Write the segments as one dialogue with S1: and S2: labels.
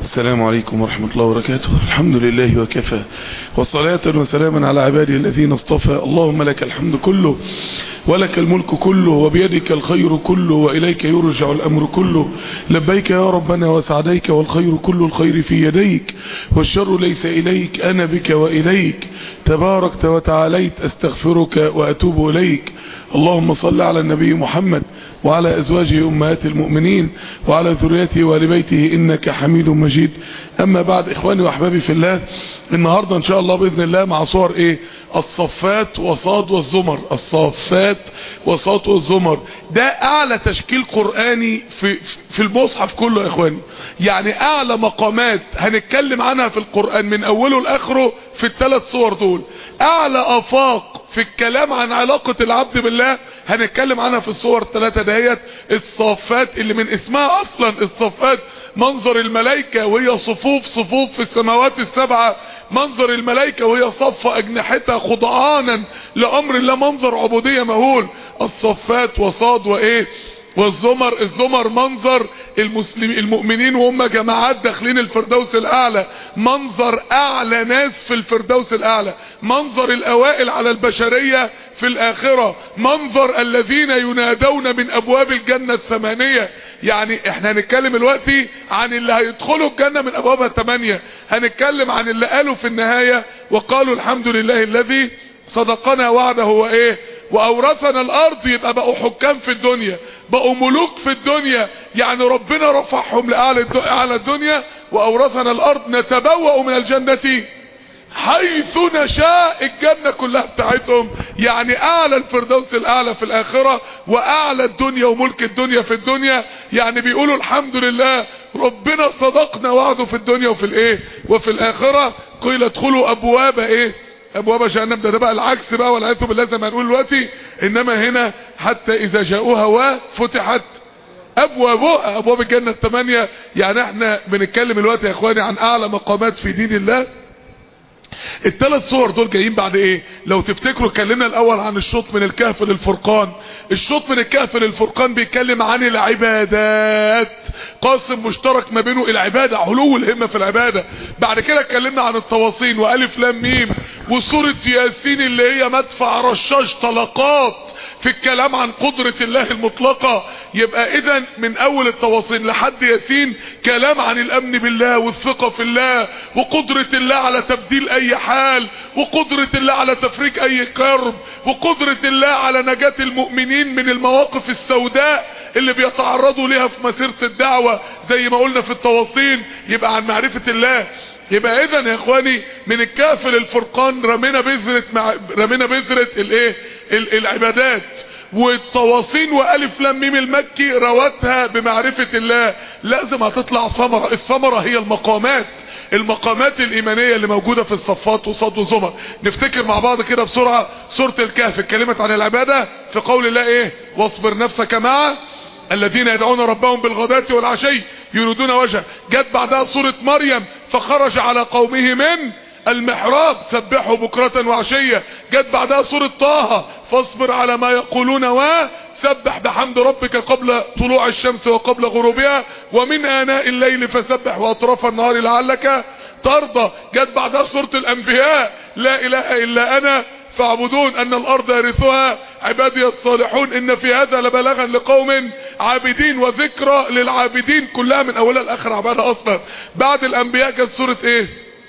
S1: السلام عليكم ورحمة الله وبركاته الحمد لله وكفى وصلاة وسلاما على عباده الذين اصطفى اللهم لك الحمد كله ولك الملك كله وبيدك الخير كله وإليك يرجع الأمر كله لبيك يا ربنا وسعديك والخير كل الخير في يديك والشر ليس إليك أنا بك وإليك تباركت وتعاليت أستغفرك وأتوب إليك اللهم صل على النبي محمد وعلى أزواجه أمهات المؤمنين وعلى ذريته وآل بيته إنك حميد مجيد أما بعد إخواني وأحبابي في الله النهاردة إن شاء الله بإذن الله مع صور إيه الصفات وصاد والزمر الصفات وصاد والزمر ده أعلى تشكيل قرآني في, في المصحف كله يا إخواني يعني أعلى مقامات هنتكلم عنها في القرآن من أوله لآخره في الثلاث صور دول أعلى آفاق في الكلام عن علاقة العبد بالله هنتكلم عنها في الصور الثلاثة دهيت الصفات اللي من اسمها اصلا الصفات منظر الملائكة وهي صفوف صفوف في السماوات السبعة منظر الملائكة وهي صفة اجنحتها خضعانا لامر الله منظر عبودية مهول الصفات وصاد وايه والزمر الزمر منظر المسلمين المؤمنين وهم جماعات داخلين الفردوس الاعلى منظر اعلى ناس في الفردوس الاعلى منظر الاوائل على البشرية في الاخرة منظر الذين ينادون من ابواب الجنة الثمانية يعني احنا هنتكلم دلوقتي عن اللي هيدخلوا الجنة من ابوابها الثمانية هنتكلم عن اللي قالوا في النهاية وقالوا الحمد لله الذي صدقنا وعده وايه واورثنا الارض يبقى بقوا حكام في الدنيا بقوا ملوك في الدنيا يعني ربنا رفعهم لاعلى اعلى الدنيا واورثنا الارض نتبوأ من الجنة حيث نشاء الجنة كلها بتاعتهم يعني اعلى الفردوس الاعلى في الاخرة واعلى الدنيا وملك الدنيا في الدنيا يعني بيقولوا الحمد لله ربنا صدقنا وعده في الدنيا وفي الايه وفي الاخرة قيل ادخلوا ابواب ايه ابواب جهنم ده, ده بقى العكس بقى والعياذ بالله زي ما هنقول دلوقتي انما هنا حتى اذا جاءوها وفتحت ابوابها ابواب الجنه الثمانيه يعني احنا بنتكلم دلوقتي يا اخواني عن اعلى مقامات في دين الله الثلاث صور دول جايين بعد ايه لو تفتكروا اتكلمنا الاول عن الشوط من الكهف للفرقان الشوط من الكهف للفرقان بيتكلم عن العبادات قاسم مشترك ما بينه العبادة علو الهمة في العبادة بعد كده اتكلمنا عن التواصين والف لام ميم وسورة ياسين اللي هي مدفع رشاش طلقات في الكلام عن قدرة الله المطلقة يبقى اذا من اول التواصين لحد ياسين كلام عن الامن بالله والثقة في الله وقدرة الله على تبديل اي حال وقدرة الله على تفريج اي كرب وقدرة الله على نجاة المؤمنين من المواقف السوداء اللي بيتعرضوا لها في مسيرة الدعوة زي ما قلنا في التواصين يبقى عن معرفة الله يبقى اذا يا اخواني من الكهف للفرقان رمينا بذرة مع رمينا بذرة الايه العبادات والتواصين والف لام ميم المكي روتها بمعرفة الله لازم هتطلع ثمرة الثمرة هي المقامات المقامات الايمانية اللي موجودة في الصفات وصد وزمر نفتكر مع بعض كده بسرعة سورة الكهف اتكلمت عن العبادة في قول الله ايه واصبر نفسك مع الذين يدعون ربهم بالغداة والعشي يريدون وجهه جت بعدها سورة مريم فخرج على قومه من المحراب سبحوا بكرة وعشية جت بعدها سورة طه فاصبر على ما يقولون وسبح بحمد ربك قبل طلوع الشمس وقبل غروبها ومن آناء الليل فسبح وأطراف النهار لعلك ترضى جت بعدها سورة الأنبياء لا إله إلا أنا فاعبدون ان الارض يرثها عبادي الصالحون ان في هذا لبلاغا لقوم عابدين وذكرى للعابدين كلها من اولها لاخر عباده اصلا بعد الانبياء جت سوره ايه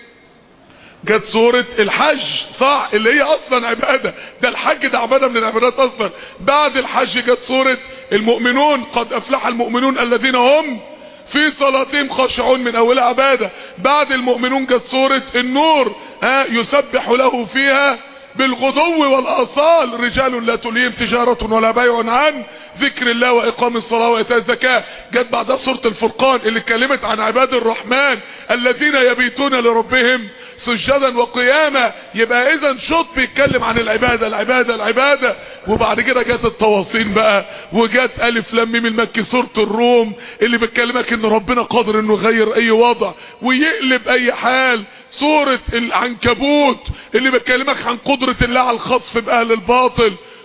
S1: جت سورة الحج صح اللي هي اصلا عبادة ده الحج ده عبادة من العبادات اصلا بعد الحج جت سورة المؤمنون قد افلح المؤمنون الذين هم في صلاتهم خاشعون من اولها عبادة بعد المؤمنون جت سورة النور ها يسبح له فيها بالغدو والآصال رجال لا تليهم تجارة ولا بيع عن ذكر الله وإقام الصلاة وإيتاء الزكاة جت بعدها سورة الفرقان اللي اتكلمت عن عباد الرحمن الذين يبيتون لربهم سجدا وقياما يبقى إذا شوط بيتكلم عن العبادة العبادة العبادة وبعد كده جت التواصين بقى وجت ألف لام ميم المكي سورة الروم اللي بتكلمك إن ربنا قادر إنه يغير أي وضع ويقلب أي حال سورة العنكبوت اللي بتكلمك عن قدرة الله على الخصف بأهل الباطل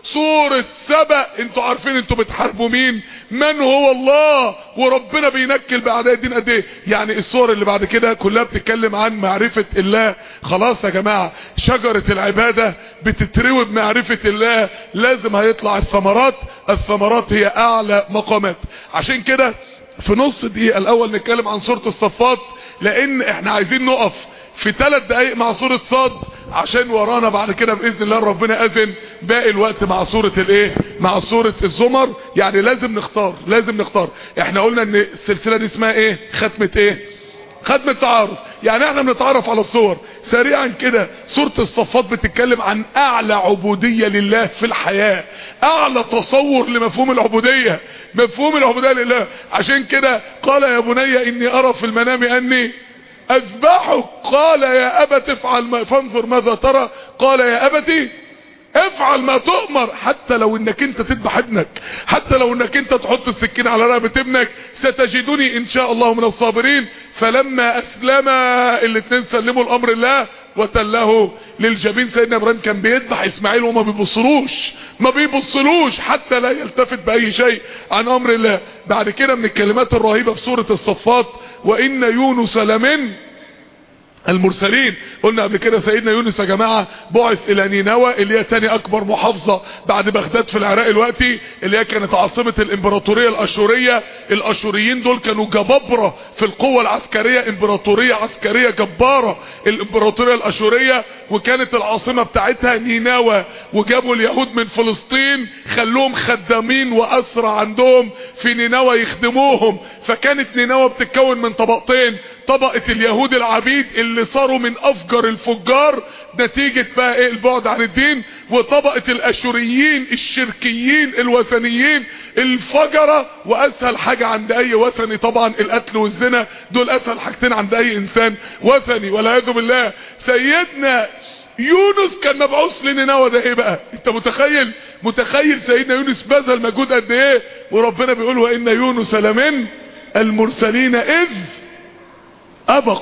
S1: سورة سبأ انتوا عارفين انتوا بتحاربوا مين من هو الله وربنا بينكل باعداء الدين قد ايه يعني الصور اللي بعد كده كلها بتتكلم عن معرفة الله خلاص يا جماعة شجرة العبادة بتتروي بمعرفة الله لازم هيطلع الثمرات الثمرات هي اعلى مقامات عشان كده في نص دقيقة الاول نتكلم عن سورة الصفات لان احنا عايزين نقف في ثلاث دقايق مع سورة صاد عشان ورانا بعد كده باذن الله ربنا اذن باقي الوقت مع سورة الايه مع سورة الزمر يعني لازم نختار لازم نختار احنا قلنا ان السلسلة دي اسمها ايه ختمة ايه ختم التعارف يعني احنا بنتعرف على الصور سريعا كده سورة الصفات بتتكلم عن اعلى عبودية لله في الحياة اعلى تصور لمفهوم العبودية مفهوم العبودية لله عشان كده قال يا بني اني ارى في المنام اني اذبحك قال يا ابت افعل ما فانظر ماذا ترى قال يا ابت افعل ما تؤمر حتى لو انك انت تذبح ابنك حتى لو انك انت تحط السكين على رقبه ابنك ستجدني ان شاء الله من الصابرين فلما اسلم الاثنين سلموا الامر الله وتله للجبين سيدنا ابراهيم كان بيذبح اسماعيل وما بيبصلوش ما بيبصلوش حتى لا يلتفت باي شيء عن امر الله بعد كده من الكلمات الرهيبه في سوره الصفات وان يونس لمن المرسلين قلنا قبل كده سيدنا يونس يا جماعه بعث الى نينوى اللي هي تاني اكبر محافظه بعد بغداد في العراق دلوقتي اللي هي كانت عاصمه الامبراطوريه الاشوريه الاشوريين دول كانوا جبابره في القوه العسكريه امبراطوريه عسكريه جباره الامبراطوريه الاشوريه وكانت العاصمه بتاعتها نينوى وجابوا اليهود من فلسطين خلوهم خدامين واسرى عندهم في نينوى يخدموهم فكانت نينوى بتتكون من طبقتين طبقه اليهود العبيد اللي اللي صاروا من افجر الفجار نتيجة بقى ايه البعد عن الدين وطبقة الاشوريين الشركيين الوثنيين الفجرة واسهل حاجة عند اي وثني طبعا القتل والزنا دول اسهل حاجتين عند اي انسان وثني والعياذ بالله سيدنا يونس كان مبعوث لنينوى ده ايه بقى انت متخيل متخيل سيدنا يونس بذل مجهود قد ايه وربنا بيقول وان يونس لمن المرسلين اذ ابق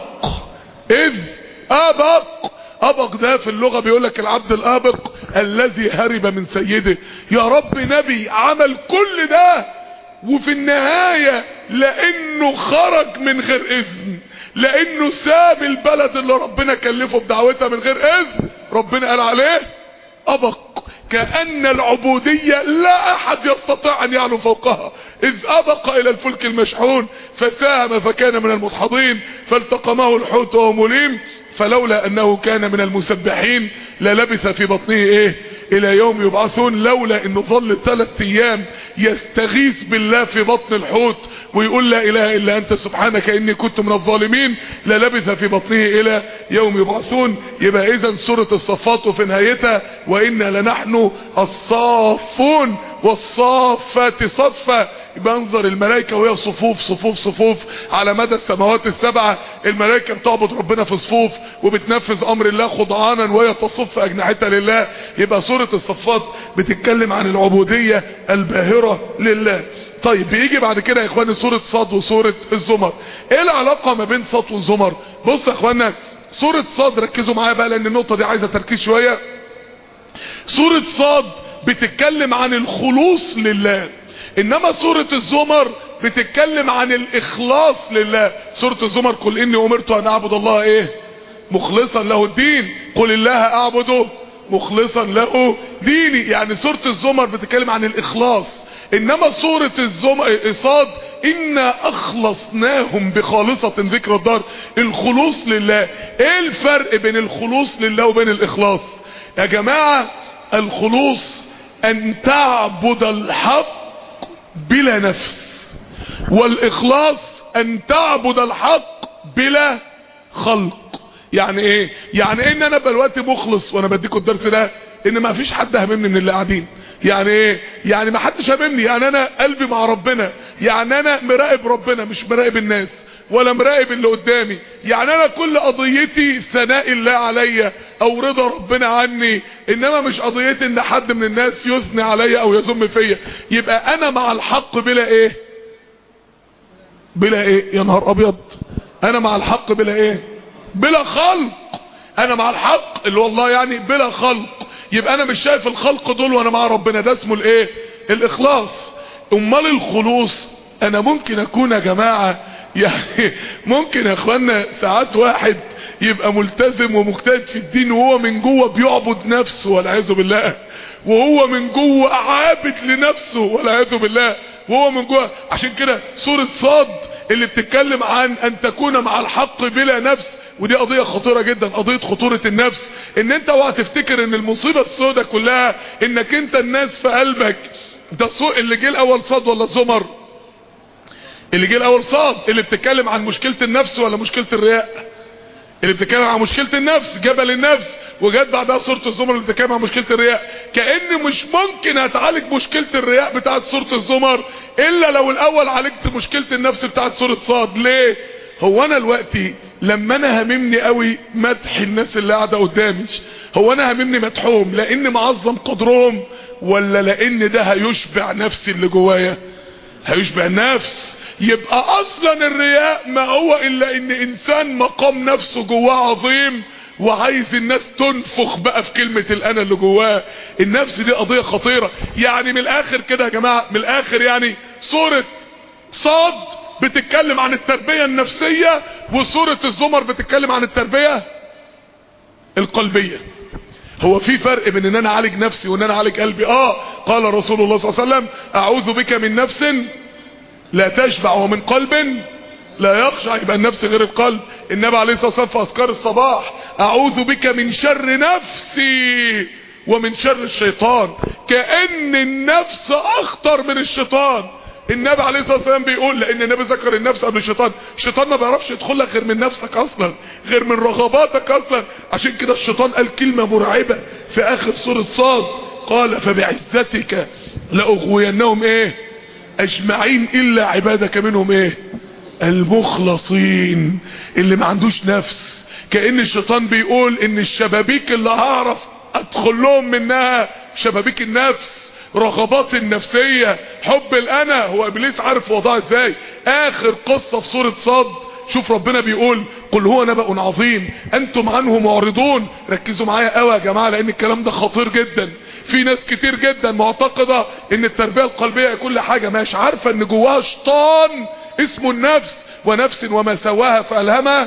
S1: اذ ابق ابق ده في اللغة بيقول لك العبد الابق الذي هرب من سيده يا رب نبي عمل كل ده وفي النهاية لانه خرج من غير اذن لانه ساب البلد اللي ربنا كلفه بدعوتها من غير اذن ربنا قال عليه ابق كأن العبودية لا احد يستطيع ان يعلو فوقها اذ ابق الى الفلك المشحون فساهم فكان من المدحضين فالتقمه الحوت وهو مليم فلولا انه كان من المسبحين للبث في بطنه ايه الى يوم يبعثون لولا انه ظل ثلاث ايام يستغيث بالله في بطن الحوت ويقول لا اله الا انت سبحانك اني كنت من الظالمين للبث في بطنه الى يوم يبعثون يبقى اذا سورة الصفات وفي نهايتها وانا لنحن الصافون والصافات صفا بنظر الملائكة وهي صفوف صفوف صفوف على مدى السماوات السبعة الملائكة بتعبد ربنا في صفوف وبتنفذ امر الله خضعانا وهي تصف اجنحتها لله يبقى سورة الصفات بتتكلم عن العبودية الباهرة لله طيب بيجي بعد كده يا اخواني سورة صاد وسورة الزمر ايه العلاقة ما بين صاد والزمر بص يا اخوانا سورة صاد ركزوا معايا بقى لان النقطة دي عايزة تركيز شوية سورة صاد بتتكلم عن الخلوص لله انما سورة الزمر بتتكلم عن الاخلاص لله سورة الزمر قل اني امرت ان اعبد الله ايه مخلصا له الدين قل الله اعبده مخلصا له ديني يعني سورة الزمر بتتكلم عن الاخلاص انما سورة الزمر صاد انا اخلصناهم بخالصة ذكر الدار الخلوص لله ايه الفرق بين الخلوص لله وبين الاخلاص يا جماعة الخلوص ان تعبد الحق بلا نفس والاخلاص ان تعبد الحق بلا خلق يعني ايه يعني ان انا دلوقتي مخلص وانا بديكم الدرس ده ان ما فيش حد هممني من اللي قاعدين يعني ايه يعني ما حدش هممني يعني انا قلبي مع ربنا يعني انا مراقب ربنا مش مراقب الناس ولا مراقب اللي قدامي يعني انا كل قضيتي ثناء الله عليا او رضا ربنا عني انما مش قضيتي ان حد من الناس يثني عليا او يذم فيا يبقى انا مع الحق بلا ايه بلا ايه يا نهار ابيض انا مع الحق بلا ايه بلا خلق انا مع الحق اللي والله يعني بلا خلق يبقى انا مش شايف الخلق دول وانا مع ربنا ده اسمه الايه الاخلاص امال الخلوص انا ممكن اكون يا جماعة يعني ممكن يا اخوانا ساعات واحد يبقى ملتزم ومجتهد في الدين وهو من جوه بيعبد نفسه والعياذ بالله وهو من جوه عابد لنفسه والعياذ بالله وهو من جوه عشان كده سورة صاد اللي بتتكلم عن ان تكون مع الحق بلا نفس ودي قضية خطيرة جدا قضية خطورة النفس ان انت اوعى تفتكر ان المصيبة السوداء كلها انك انت الناس في قلبك ده السوق اللي جه الاول صاد ولا زمر اللي جه الاول صاد اللي بتتكلم عن مشكلة النفس ولا مشكلة الرياء اللي بتتكلم عن مشكلة النفس جبل النفس وجت بعدها سورة الزمر اللي بتتكلم عن مشكلة الرياء كأن مش ممكن هتعالج مشكلة الرياء بتاعت سورة الزمر الا لو الاول عالجت مشكلة النفس بتاعت سورة صاد ليه هو انا دلوقتي لما انا هممني قوي مدح الناس اللي قاعده قدامي هو انا هممني مدحهم لان معظم قدرهم ولا لان ده هيشبع نفسي اللي جوايا هيشبع النفس يبقى اصلا الرياء ما هو الا ان انسان مقام نفسه جواه عظيم وعايز الناس تنفخ بقى في كلمة الانا اللي جواه النفس دي قضية خطيرة يعني من الاخر كده يا جماعة من الاخر يعني سورة صاد بتتكلم عن التربية النفسية وسورة الزمر بتتكلم عن التربية القلبية هو في فرق بين ان انا اعالج نفسي وان انا اعالج قلبي اه قال رسول الله صلى الله عليه وسلم اعوذ بك من نفس لا تشبع ومن قلب لا يخشع يبقى النفس غير القلب النبي عليه الصلاه والسلام في اذكار الصباح اعوذ بك من شر نفسي ومن شر الشيطان كأن النفس اخطر من الشيطان النبي عليه الصلاه والسلام بيقول لان النبي ذكر النفس قبل الشيطان الشيطان ما بيعرفش يدخل لك غير من نفسك اصلا غير من رغباتك اصلا عشان كده الشيطان قال كلمه مرعبه في اخر سوره صاد قال فبعزتك لاغوينهم ايه اجمعين الا عبادك منهم ايه المخلصين اللي ما عندوش نفس كأن الشيطان بيقول ان الشبابيك اللي هعرف ادخل لهم منها شبابيك النفس رغبات النفسية حب الانا هو ابليس عارف وضعها ازاي اخر قصة في سورة صد شوف ربنا بيقول قل هو نبأ عظيم انتم عنه معرضون ركزوا معايا قوي يا جماعة لان الكلام ده خطير جدا في ناس كتير جدا معتقدة ان التربية القلبية كل حاجة مش عارفة ان جواها شيطان اسمه النفس ونفس وما سواها فألهمها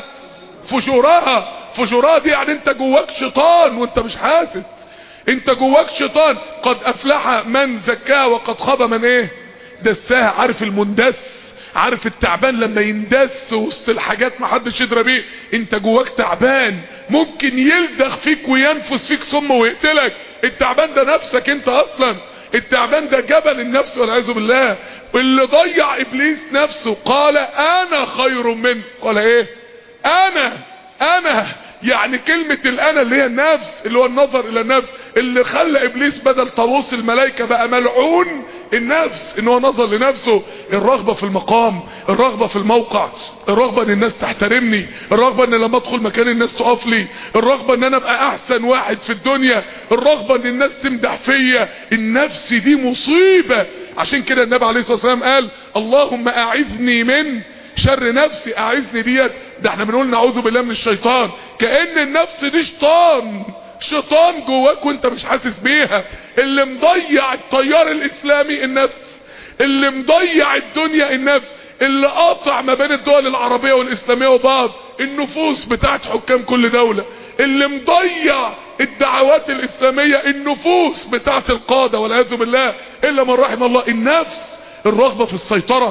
S1: فجورها فجورها دي يعني انت جواك شيطان وانت مش حاسس انت جواك شيطان قد افلح من زكاها وقد خاب من ايه دساها عارف المندس عارف التعبان لما يندس وسط الحاجات ما حدش يدرى بيه انت جواك تعبان ممكن يلدغ فيك وينفس فيك سم ويقتلك التعبان ده نفسك انت اصلا التعبان ده جبل النفس والعياذ بالله واللي ضيع ابليس نفسه قال انا خير منه قال ايه انا انا يعني كلمة الانا اللي هي النفس اللي هو النظر الى النفس اللي خلى ابليس بدل طاووس الملائكة بقى ملعون النفس ان هو نظر لنفسه الرغبة في المقام الرغبة في الموقع الرغبة ان الناس تحترمني الرغبة ان لما ادخل مكان الناس تقف لي الرغبة ان انا ابقى احسن واحد في الدنيا الرغبة ان الناس تمدح فيا النفس دي مصيبة عشان كده النبي عليه الصلاة والسلام قال اللهم اعذني من شر نفسي اعذني ديت ده احنا بنقول نعوذ بالله من الشيطان كأن النفس دي شيطان شيطان جواك وانت مش حاسس بيها اللي مضيع التيار الاسلامي النفس اللي مضيع الدنيا النفس اللي قاطع ما بين الدول العربية والاسلامية وبعض النفوس بتاعت حكام كل دولة اللي مضيع الدعوات الاسلامية النفوس بتاعت القادة والعياذ بالله الا من رحم الله النفس الرغبة في السيطرة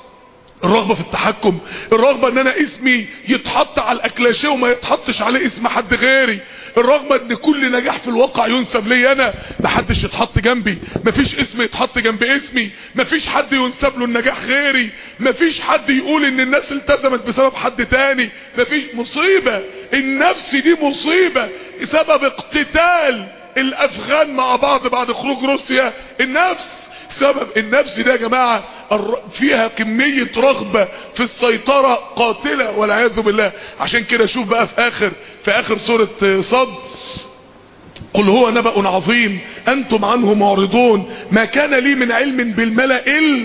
S1: الرغبة في التحكم الرغبة ان انا اسمي يتحط على الاكلاشيه وما يتحطش عليه اسم حد غيري الرغبة ان كل نجاح في الواقع ينسب لي انا محدش يتحط جنبي مفيش اسم يتحط جنب اسمي مفيش حد ينسب له النجاح غيري مفيش حد يقول ان الناس التزمت بسبب حد تاني مفيش مصيبة النفس دي مصيبة سبب اقتتال الافغان مع بعض بعد خروج روسيا النفس سبب النفس ده يا جماعة فيها كمية رغبة في السيطرة قاتلة والعياذ بالله عشان كده شوف بقى في اخر في اخر سورة صد قل هو نبأ عظيم انتم عنه معرضون ما كان لي من علم بالملأ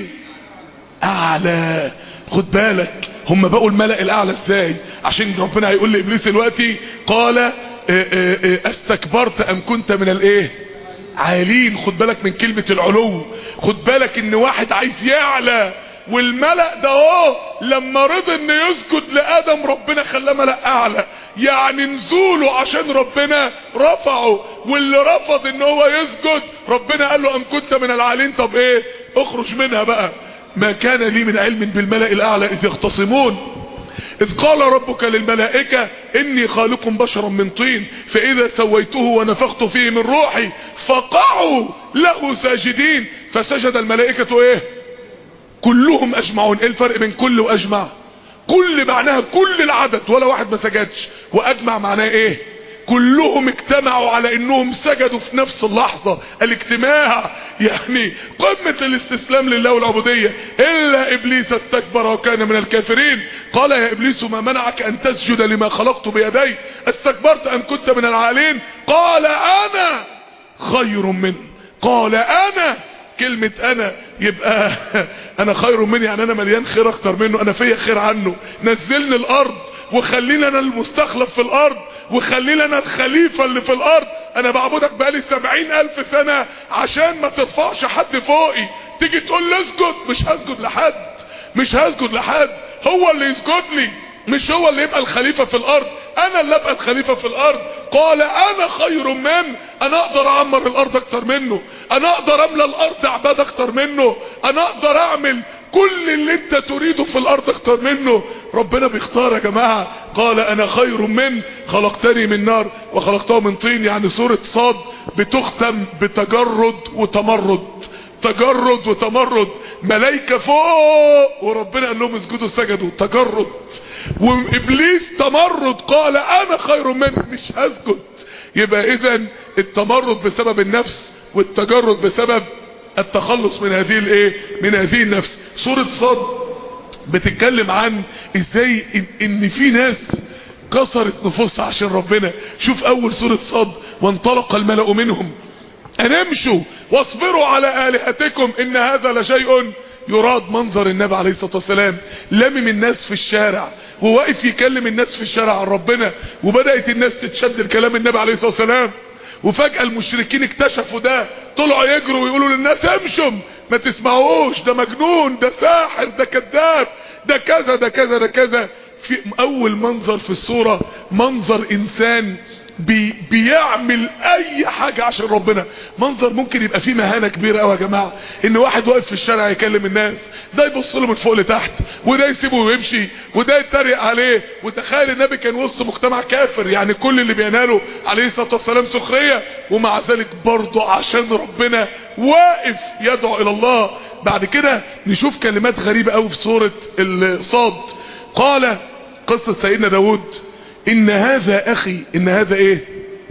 S1: الاعلى خد بالك هم بقوا الملأ الاعلى ازاي عشان ربنا هيقول لابليس دلوقتي قال اه اه اه استكبرت ام كنت من الايه عالين خد بالك من كلمة العلو خد بالك ان واحد عايز يعلى والملأ ده اهو لما رضى ان يسجد لادم ربنا خلاه ملأ اعلى يعني نزوله عشان ربنا رفعه واللي رفض ان هو يسجد ربنا قال له ام كنت من العالين طب ايه اخرج منها بقى ما كان لي من علم بالملأ الاعلى اذ يختصمون إذ قال ربك للملائكة إني خالق بشرا من طين فإذا سويته ونفخت فيه من روحي فقعوا له ساجدين فسجد الملائكة إيه كلهم أجمعون إيه الفرق بين كل وأجمع كل معناها كل العدد ولا واحد ما سجدش وأجمع معناه إيه كلهم اجتمعوا على انهم سجدوا في نفس اللحظة الاجتماع يعني قمة الاستسلام لله والعبودية الا ابليس استكبر وكان من الكافرين قال يا ابليس ما منعك ان تسجد لما خلقت بيدي استكبرت ام كنت من العالين قال انا خير منه قال انا كلمة انا يبقى انا خير مني يعني انا مليان خير اكتر منه انا فيا خير عنه نزلني الارض وخليني انا المستخلف في الارض وخليني انا الخليفة اللي في الارض انا بعبدك بقالي سبعين الف سنة عشان ما ترفعش حد فوقي تيجي تقول لي اسجد مش هسجد لحد مش هسجد لحد هو اللي يسجد لي مش هو اللي يبقى الخليفة في الارض انا اللي ابقى الخليفة في الارض قال انا خير من انا اقدر اعمر الارض اكتر منه انا اقدر املى الارض عباد اكتر منه انا اقدر اعمل كل اللي انت تريده في الارض اكتر منه ربنا بيختار يا جماعة قال انا خير من خلقتني من نار وخلقته من طين يعني سورة صاد بتختم بتجرد وتمرد تجرد وتمرد ملايكة فوق وربنا قال لهم اسجدوا سجدوا تجرد وابليس تمرد قال انا خير منه مش هسجد يبقى اذا التمرد بسبب النفس والتجرد بسبب التخلص من هذه الايه من هذه النفس سورة صاد بتتكلم عن ازاي ان, إن في ناس كسرت نفوسها عشان ربنا شوف اول سورة صاد وانطلق الملأ منهم ان امشوا واصبروا على الهتكم ان هذا لشيء يراد منظر النبي عليه الصلاة والسلام لمم الناس في الشارع وواقف يكلم الناس في الشارع عن ربنا وبدأت الناس تتشد الكلام النبي عليه الصلاة والسلام وفجأة المشركين اكتشفوا ده طلعوا يجروا ويقولوا للناس امشوا ما تسمعوش ده مجنون ده ساحر ده كذاب ده كذا ده كذا ده كذا في اول منظر في الصورة منظر انسان بي بيعمل اي حاجة عشان ربنا منظر ممكن يبقى فيه مهانة كبيرة قوي يا جماعة ان واحد واقف في الشارع يكلم الناس ده يبص له من فوق لتحت وده يسيبه ويمشي وده يتريق عليه وتخيل النبي كان وسط مجتمع كافر يعني كل اللي بيناله عليه الصلاة والسلام سخرية ومع ذلك برضه عشان ربنا واقف يدعو الى الله بعد كده نشوف كلمات غريبة قوي في سورة الصاد قال قصة سيدنا داود ان هذا اخي ان هذا ايه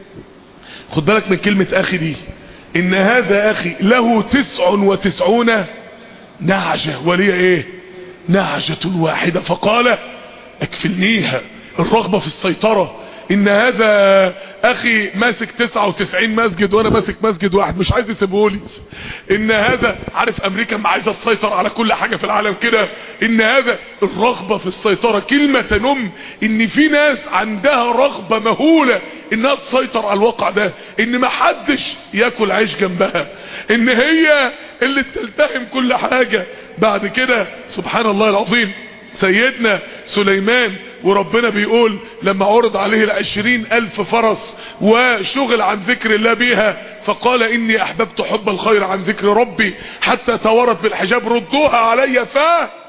S1: خد بالك من كلمة اخي دي ان هذا اخي له تسع وتسعون نعجة ولي ايه نعجة واحدة فقال اكفلنيها الرغبة في السيطرة ان هذا اخي ماسك 99 مسجد وانا ماسك مسجد واحد مش عايز يسيبهولي ان هذا عارف امريكا ما عايزه تسيطر على كل حاجه في العالم كده ان هذا الرغبه في السيطره كلمه تنم ان في ناس عندها رغبه مهوله انها تسيطر على الواقع ده ان ما حدش ياكل عيش جنبها ان هي اللي تلتهم كل حاجه بعد كده سبحان الله العظيم سيدنا سليمان وربنا بيقول لما عرض عليه العشرين الف فرس وشغل عن ذكر الله بيها فقال اني احببت حب الخير عن ذكر ربي حتى تورت بالحجاب ردوها علي ف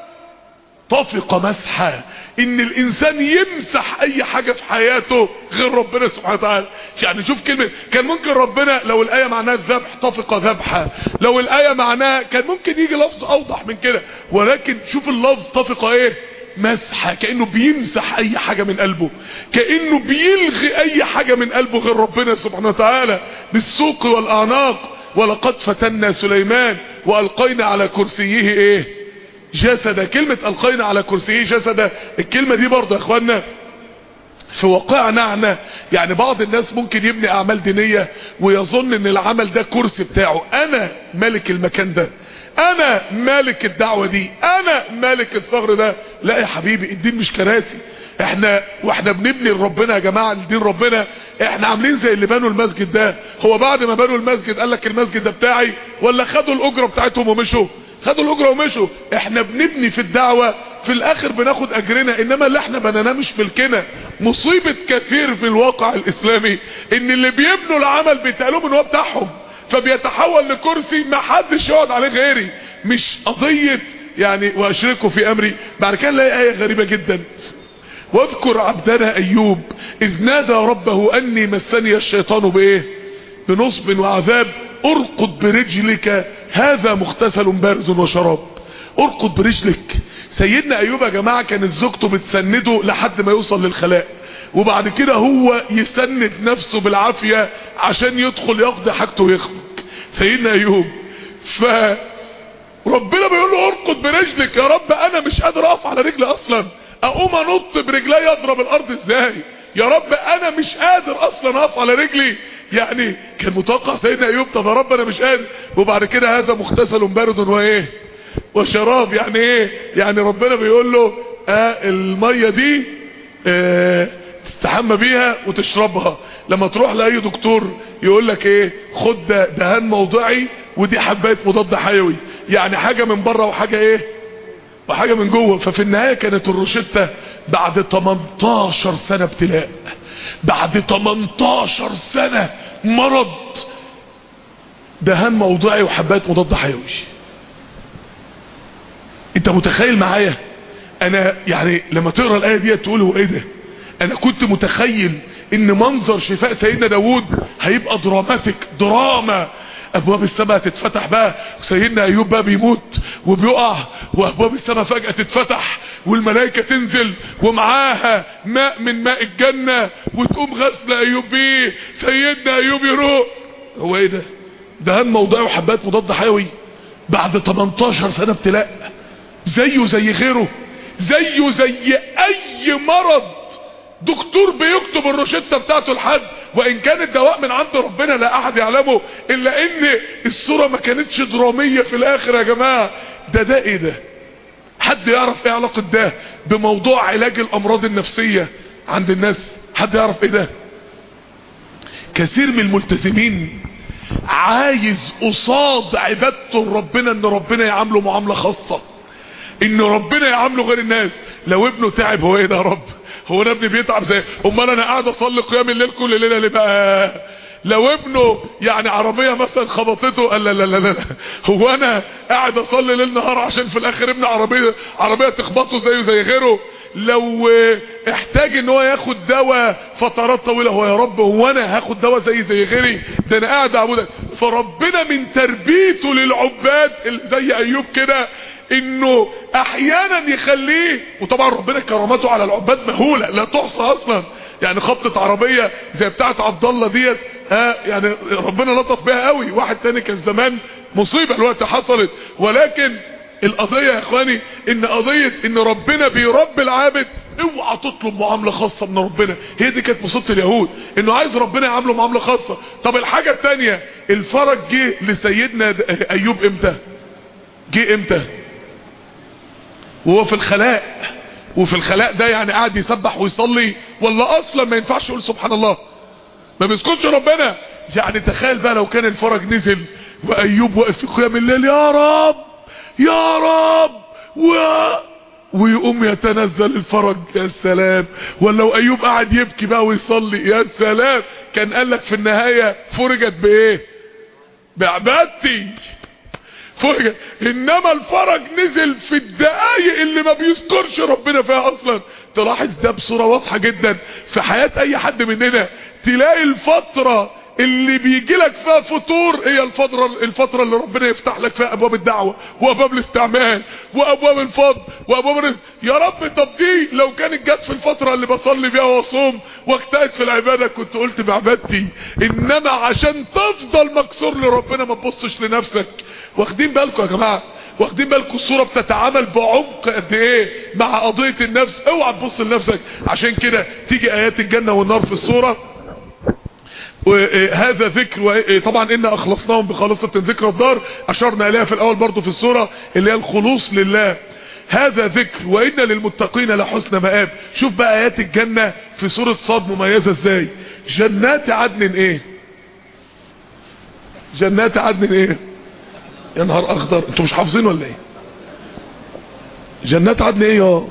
S1: طفق مسحة ان الانسان يمسح اي حاجة في حياته غير ربنا سبحانه وتعالى يعني شوف كلمة كان ممكن ربنا لو الاية معناها الذبح طفق ذبحة لو الاية معناها كان ممكن يجي لفظ اوضح من كده ولكن شوف اللفظ طفق ايه مسحة كأنه بيمسح اي حاجة من قلبه كأنه بيلغي اي حاجة من قلبه غير ربنا سبحانه وتعالى بالسوق والاعناق ولقد فتنا سليمان والقينا على كرسيه ايه جسدا كلمة القينا على كرسيه جسدا الكلمة دي برضه يا اخوانا في واقعنا احنا يعني بعض الناس ممكن يبني اعمال دينية ويظن ان العمل ده كرسي بتاعه انا ملك المكان ده انا مالك الدعوة دي انا مالك الثغر ده لا يا حبيبي الدين مش كراسي احنا واحنا بنبني لربنا يا جماعه لدين ربنا احنا عاملين زي اللي بنوا المسجد ده هو بعد ما بنوا المسجد قال لك المسجد ده بتاعي ولا خدوا الاجره بتاعتهم ومشوا خدوا الاجره ومشوا احنا بنبني في الدعوه في الاخر بناخد اجرنا انما اللي احنا بنيناه مش ملكنا مصيبه كثير في الواقع الاسلامي ان اللي بيبنوا العمل بيتقالوا ان هو بتاعهم فبيتحول لكرسي ما حدش يقعد عليه غيري مش قضيه يعني واشركوا في امري بعد كده نلاقي ايه غريبه جدا واذكر عبدنا ايوب اذ نادى ربه اني مسني الشيطان بايه بنصب وعذاب ارقد برجلك هذا مغتسل بارد وشراب ارقد برجلك سيدنا ايوب يا جماعه كانت زوجته بتسنده لحد ما يوصل للخلاء وبعد كده هو يسند نفسه بالعافيه عشان يدخل يقضي حاجته ويخرج سيدنا ايوب ف ربنا بيقول له ارقد برجلك يا رب انا مش قادر اقف على رجلي اصلا اقوم انط برجلي اضرب الارض ازاي يا رب انا مش قادر اصلا اقف على رجلي يعني كان متوقع سيدنا ايوب طب يا رب انا مش قادر وبعد كده هذا مغتسل بارد وايه وشراب يعني ايه يعني ربنا بيقول له آه الميه دي آه تستحمى بيها وتشربها لما تروح لاي دكتور يقول لك ايه خد ده دهان موضعي ودي حبايه مضاد حيوي يعني حاجه من بره وحاجه ايه وحاجه من جوه ففي النهايه كانت الروشته بعد 18 سنه ابتلاء بعد 18 سنه مرض دهان موضعي وحبايه مضاد حيوي انت متخيل معايا انا يعني لما تقرا الايه دي تقول هو ايه ده انا كنت متخيل ان منظر شفاء سيدنا داوود هيبقى دراماتيك دراما ابواب السماء تتفتح بقى سيدنا ايوب بقى بيموت وبيقع وابواب السماء فجاه تتفتح والملائكه تنزل ومعاها ماء من ماء الجنه وتقوم غسل ايوب بيه سيدنا ايوب يروق هو ايه ده دهان موضعي وحبات مضاد حيوي بعد 18 سنه ابتلاء زيه زي غيره زيه زي اي مرض دكتور بيكتب الروشته بتاعته لحد وان كان الدواء من عند ربنا لا احد يعلمه الا ان الصوره ما كانتش دراميه في الاخر يا جماعه ده ده ايه ده حد يعرف ايه علاقه ده بموضوع علاج الامراض النفسيه عند الناس حد يعرف ايه ده كثير من الملتزمين عايز قصاد عبادته لربنا ان ربنا يعامله معامله خاصه ان ربنا يعامله غير الناس لو ابنه تعب هو ايه ده يا رب هو انا ابني بيتعب زي امال انا قاعد اصلي قيام الليل كل ليله ليه بقى لو ابنه يعني عربيه مثلا خبطته قال لا لا لا لا هو انا قاعد اصلي ليل نهار عشان في الاخر ابن عربيه عربيه تخبطه زيه زي غيره لو احتاج ان هو ياخد دواء فترات طويله هو يا رب هو انا هاخد دواء زي زي غيري ده انا قاعد اعبدك فربنا من تربيته للعباد اللي زي ايوب كده انه احيانا يخليه وطبعا ربنا كرامته على العباد مهوله لا تحصى اصلا يعني خبطه عربيه زي بتاعه عبد الله ديت ها يعني ربنا لطف بيها قوي واحد تاني كان زمان مصيبه الوقت حصلت ولكن القضيه يا اخواني ان قضيه ان ربنا بيربي العابد اوعى تطلب معامله خاصه من ربنا هي دي كانت مصيبه اليهود انه عايز ربنا يعامله معامله خاصه طب الحاجه الثانيه الفرج جه لسيدنا ايوب امتى جه امتى وهو في الخلاء وفي الخلاء ده يعني قاعد يسبح ويصلي ولا اصلا ما ينفعش يقول سبحان الله ما بيسكتش ربنا يعني تخيل بقى لو كان الفرج نزل وايوب واقف في قيام الليل يا رب يا رب و... ويقوم يتنزل الفرج يا سلام ولو ايوب قاعد يبكي بقى ويصلي يا سلام كان قال لك في النهايه فرجت بايه بعبادتي فرجت انما الفرج نزل في الدقايق اللي ما بيذكرش ربنا فيها اصلا تلاحظ ده بصوره واضحه جدا في حياه اي حد مننا تلاقي الفتره اللي بيجي لك فيها فطور هي الفترة الفترة اللي ربنا يفتح لك فيها ابواب الدعوة وابواب الاستعمال وابواب الفضل وابواب الرزق يا رب طب دي لو كانت جت في الفترة اللي بصلي بيها واصوم واجتهد في العبادة كنت قلت بعبادتي انما عشان تفضل مكسور لربنا ما تبصش لنفسك واخدين بالكم يا جماعة واخدين بالكم الصورة بتتعامل بعمق قد ايه مع قضية النفس اوعى تبص لنفسك عشان كده تيجي ايات الجنة والنار في الصورة وهذا ذكر طبعا إنا أخلصناهم بخالصة ذكر الدار أشرنا إليها في الأول برضو في السورة اللي هي الخلوص لله هذا ذكر وان للمتقين لحسن مآب شوف بقى ايات الجنة في سورة صاد مميزة ازاي جنات عدن ايه جنات عدن ايه يا نهار اخضر انتوا مش حافظين ولا ايه جنات عدن ايه يا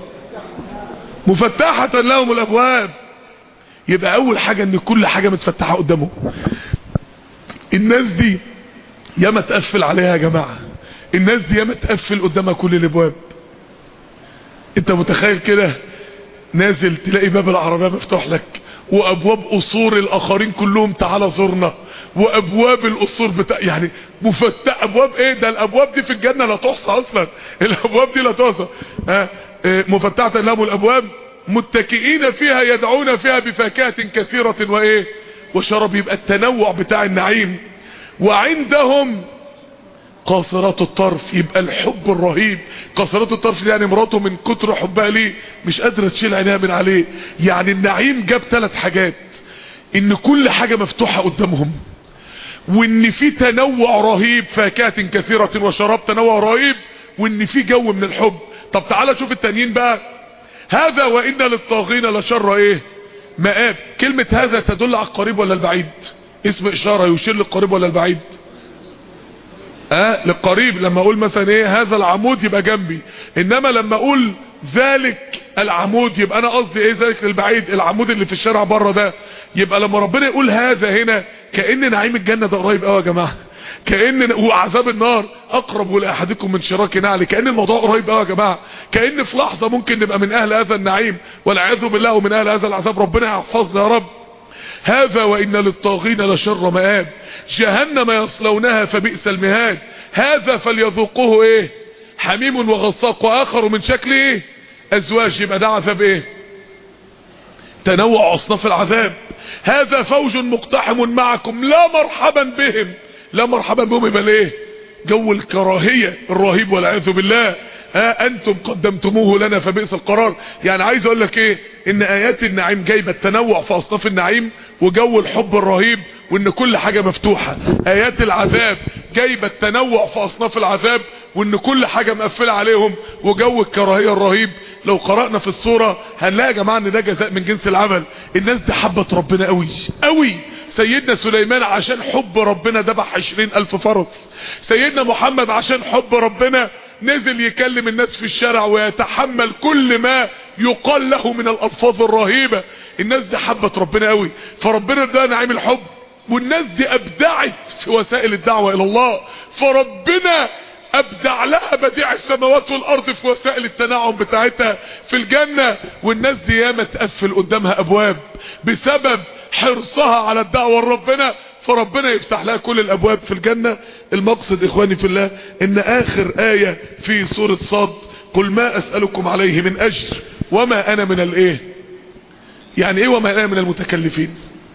S1: مفتحة لهم الابواب يبقى اول حاجة ان كل حاجة متفتحة قدامهم الناس دي ياما تقفل عليها يا جماعة الناس دي ياما تقفل قدامها كل الابواب انت متخيل كده نازل تلاقي باب العربية مفتوح لك وابواب قصور الاخرين كلهم تعالى زورنا وابواب القصور بتاع يعني مفتح ابواب ايه ده الابواب دي في الجنة لا تحصى اصلا الابواب دي لا تحصى ها اه مفتحة لهم الابواب متكئين فيها يدعون فيها بفاكهة كثيرة وايه وشرب يبقى التنوع بتاع النعيم وعندهم قاصرات الطرف يبقى الحب الرهيب قاصرات الطرف يعني مراته من كتر حبها ليه مش قادرة تشيل عينيها من عليه يعني النعيم جاب ثلاث حاجات ان كل حاجة مفتوحة قدامهم وان في تنوع رهيب فاكهة كثيرة وشراب تنوع رهيب وان في جو من الحب طب تعالى شوف التانيين بقى هذا وان للطاغين لشر ايه مآب كلمة هذا تدل على القريب ولا البعيد اسم اشارة يشير للقريب ولا البعيد اه للقريب لما اقول مثلا ايه هذا العمود يبقى جنبي انما لما اقول ذلك العمود يبقى انا قصدي ايه ذلك للبعيد العمود اللي في الشارع بره ده يبقى لما ربنا يقول هذا هنا كأن نعيم الجنة ده قريب قوي يا جماعه كأن وعذاب النار اقرب لاحدكم من شراك نعل كأن الموضوع قريب قوي يا جماعه كأن في لحظه ممكن نبقى من اهل هذا النعيم والعياذ بالله ومن اهل هذا العذاب ربنا يحفظنا يا رب هذا وإن للطاغين لشر مآب جهنم يصلونها فبئس المهاد هذا فليذوقوه ايه حميم وغساق واخر من شكل ايه ازواج يبقى ده عذاب ايه تنوع اصناف العذاب هذا فوج مقتحم معكم لا مرحبا بهم لا مرحبا بهم يبقى ليه جو الكراهية الرهيب والعياذ بالله ها انتم قدمتموه لنا فبئس القرار يعني عايز اقول لك ايه ان ايات النعيم جايبه التنوع في اصناف النعيم وجو الحب الرهيب وان كل حاجه مفتوحه ايات العذاب جايبه التنوع في اصناف العذاب وان كل حاجه مقفله عليهم وجو الكراهيه الرهيب لو قرانا في الصوره هنلاقي يا جماعه ان ده جزاء من جنس العمل الناس دي حبت ربنا قوي قوي سيدنا سليمان عشان حب ربنا ذبح عشرين الف فرس سيدنا محمد عشان حب ربنا نزل يكلم الناس في الشارع ويتحمل كل ما يقال له من الالفاظ الرهيبة الناس دي حبت ربنا قوي فربنا ده نعيم الحب والناس دي ابدعت في وسائل الدعوة الى الله فربنا ابدع لها بديع السماوات والارض في وسائل التنعم بتاعتها في الجنة والناس دي ياما تقفل قدامها ابواب بسبب حرصها على الدعوة لربنا فربنا يفتح لها كل الابواب في الجنة المقصد اخواني في الله ان اخر اية في سورة صاد قل ما اسألكم عليه من اجر وما انا من الايه يعني ايه وما انا من المتكلفين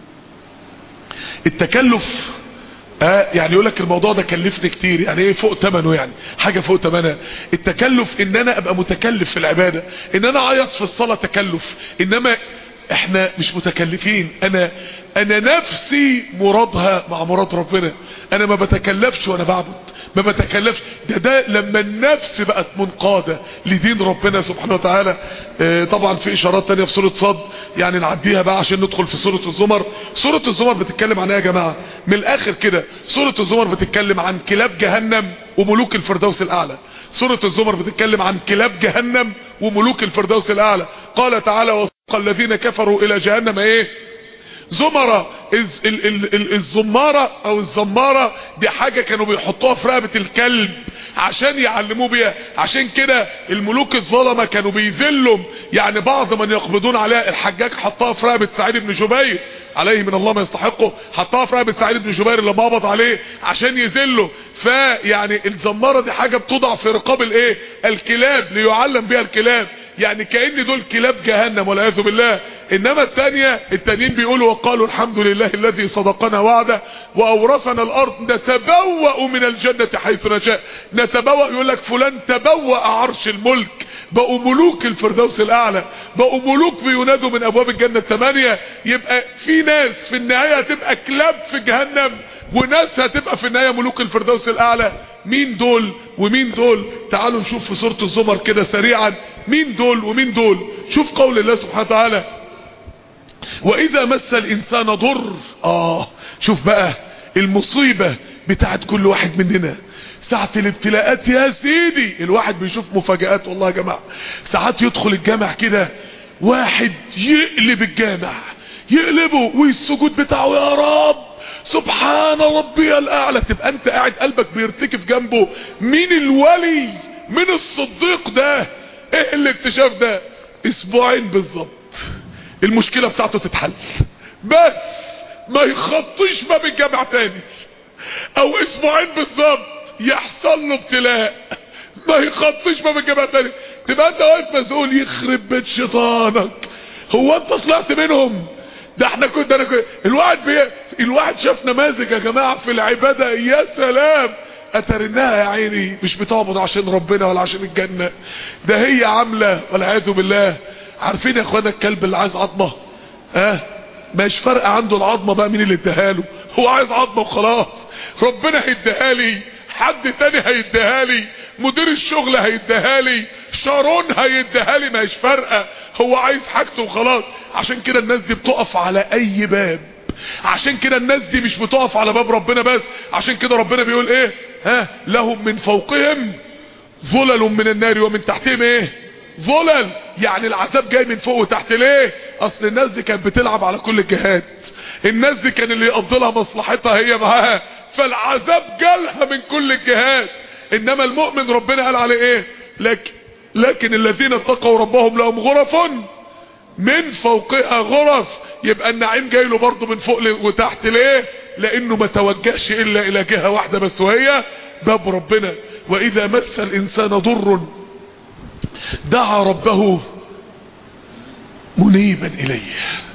S1: التكلف آه يعني يقول لك الموضوع ده كلفني كتير يعني ايه فوق ثمنه يعني حاجه فوق ثمنها التكلف ان انا ابقى متكلف في العباده ان انا اعيط في الصلاه تكلف انما احنا مش متكلفين انا انا نفسي مرادها مع مراد ربنا انا ما بتكلفش وانا بعبد ما بتكلفش ده ده لما النفس بقت منقادة لدين ربنا سبحانه وتعالى اه طبعا في اشارات تانية في سورة صد يعني نعديها بقى عشان ندخل في سورة الزمر سورة الزمر بتتكلم عن ايه يا جماعة من الاخر كده سورة الزمر بتتكلم عن كلاب جهنم وملوك الفردوس الاعلى سورة الزمر بتتكلم عن كلاب جهنم وملوك الفردوس الاعلى قال تعالى وسق الذين كفروا الى جهنم ايه زمرة الزمارة او الزمارة دي حاجة كانوا بيحطوها في رقبة الكلب عشان يعلموه بيها عشان كده الملوك الظلمة كانوا بيذلهم يعني بعض من يقبضون عليها الحجاج حطها في رقبة سعيد بن جبير عليه من الله ما يستحقه حطها في رقبة سعيد بن جبير اللي قبض عليه عشان يذله فيعني الزمارة دي حاجة بتوضع في رقاب الايه الكلاب ليعلم بها الكلاب يعني كأن دول كلاب جهنم والعياذ بالله انما التانية التانيين بيقولوا وقالوا الحمد لله الذي صدقنا وعده واورثنا الارض نتبوأ من الجنة حيث نشاء نتبوأ يقول لك فلان تبوأ عرش الملك بقوا ملوك الفردوس الاعلى بقوا ملوك بينادوا من ابواب الجنة الثمانية يبقى في ناس في النهاية هتبقى كلاب في جهنم وناس هتبقى في النهاية ملوك الفردوس الاعلى مين دول ومين دول تعالوا نشوف في سورة الزمر كده سريعا مين دول ومين دول شوف قول الله سبحانه وتعالى واذا مس الانسان ضر اه شوف بقى المصيبة بتاعت كل واحد مننا ساعة الابتلاءات يا سيدي الواحد بيشوف مفاجآت والله يا جماعة ساعات يدخل الجامع كده واحد يقلب الجامع يقلبه والسجود بتاعه يا رب سبحان ربي الاعلى تبقى انت قاعد قلبك بيرتكف جنبه مين الولي من الصديق ده ايه الاكتشاف ده اسبوعين بالظبط المشكلة بتاعته تتحل بس ما يخطيش باب الجامع تاني او اسبوعين بالظبط يحصل له ابتلاء ما يخطيش باب الجامع تاني تبقى انت واقف مسؤول يخرب بيت شيطانك هو انت طلعت منهم ده احنا كنت انا كنت الواحد بي... الواحد شاف نماذج يا جماعه في العباده يا سلام اترناها يا عيني مش بتعبد عشان ربنا ولا عشان الجنه ده هي عامله والعياذ بالله عارفين يا اخوانا الكلب اللي عايز عظمه ها أه؟ مش فارقه عنده العظمه بقى مين اللي اداها له هو عايز عظمه وخلاص ربنا هيديها لي حد تاني هيديها لي مدير الشغل هيديها لي شارون هيديها لي مش فارقه هو عايز حاجته وخلاص عشان كده الناس دي بتقف على اي باب عشان كده الناس دي مش بتقف على باب ربنا بس عشان كده ربنا بيقول ايه ها لهم من فوقهم ظلل من النار ومن تحتهم ايه ظلل يعني العذاب جاي من فوق وتحت ليه اصل الناس دي كانت بتلعب على كل الجهات الناس دي كان اللي يقضي لها مصلحتها هي معاها فالعذاب جالها من كل الجهات انما المؤمن ربنا قال عليه ايه لكن لكن الذين اتقوا ربهم لهم غرف من فوقها غرف يبقى النعيم جاي له برضه من فوق وتحت ليه لانه ما توجهش الا الى جهه واحده بس وهي باب ربنا واذا مس الانسان ضر دعا ربه منيبا اليه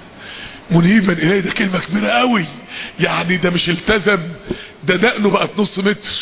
S1: منيبا اليه ده كلمه كبيره قوي يعني ده مش التزم ده دقنه بقت نص متر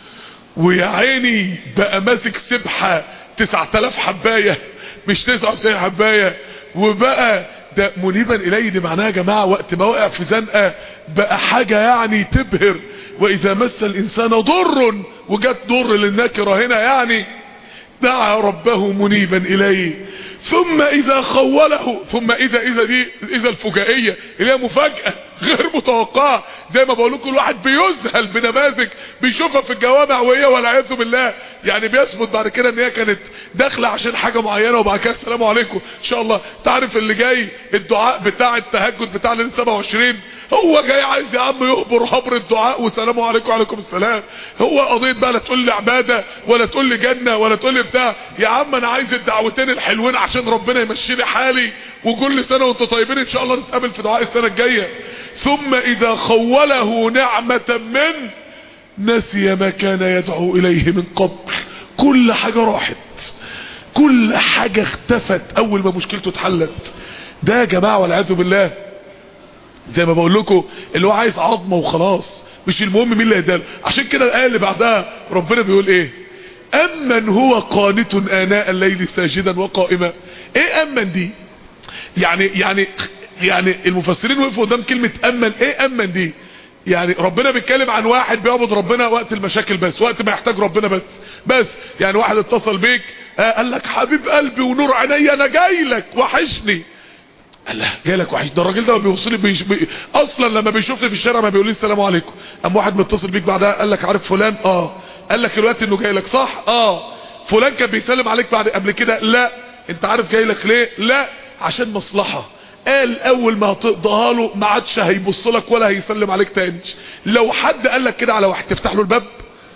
S1: ويا عيني بقى ماسك سبحه 9000 حبايه مش 99 حبايه وبقى ده منيبا اليه دي معناها يا جماعه وقت ما وقع في زنقه بقى حاجه يعني تبهر واذا مس الانسان ضر وجت ضر للنكره هنا يعني دعا ربه منيبا اليه ثم اذا خوله ثم اذا اذا دي اذا الفجائيه اللي هي مفاجاه غير متوقعه زي ما بقول لكم الواحد بيذهل بنماذج بيشوفها في الجوامع وهي والعياذ بالله يعني بيثبت بعد كده ان هي كانت داخله عشان حاجه معينه وبعد كده السلام عليكم ان شاء الله تعرف اللي جاي الدعاء بتاع التهجد بتاع ليله 27 هو جاي عايز يا عم يهبر هبر الدعاء والسلام عليكم وعليكم السلام هو قضيه بقى لا تقول لي عباده ولا تقول لي جنه ولا تقول لي بتاع يا عم انا عايز الدعوتين الحلوين عشان ربنا يمشي لي حالي وكل سنه وانتم طيبين ان شاء الله نتقابل في دعاء السنه الجايه ثم اذا خوله نعمة من نسي ما كان يدعو اليه من قبل كل حاجة راحت كل حاجة اختفت اول ما مشكلته اتحلت ده يا جماعة والعياذ بالله زي ما بقول لكم اللي هو عايز عظمة وخلاص مش المهم مين اللي هيداله عشان كده الايه اللي بعدها ربنا بيقول ايه امن هو قانت اناء الليل ساجدا وقائما ايه امن دي يعني يعني يعني المفسرين وقفوا قدام كلمة امن ايه امن دي يعني ربنا بيتكلم عن واحد بيعبد ربنا وقت المشاكل بس وقت ما يحتاج ربنا بس بس يعني واحد اتصل بيك آه قال لك حبيب قلبي ونور عيني انا جاي لك وحشني قال له جاي لك وحش ده الراجل ده ما بيوصلي بيش بي اصلا لما بيشوفني في الشارع ما بيقول لي السلام عليكم قام واحد متصل بيك بعدها قال لك عارف فلان اه قال لك الوقت انه جاي لك صح اه فلان كان بيسلم عليك بعد قبل كده لا انت عارف جاي لك ليه لا عشان مصلحه قال اول ما هتقضيها له ما عادش هيبص لك ولا هيسلم عليك تاني لو حد قال لك كده على واحد تفتح له الباب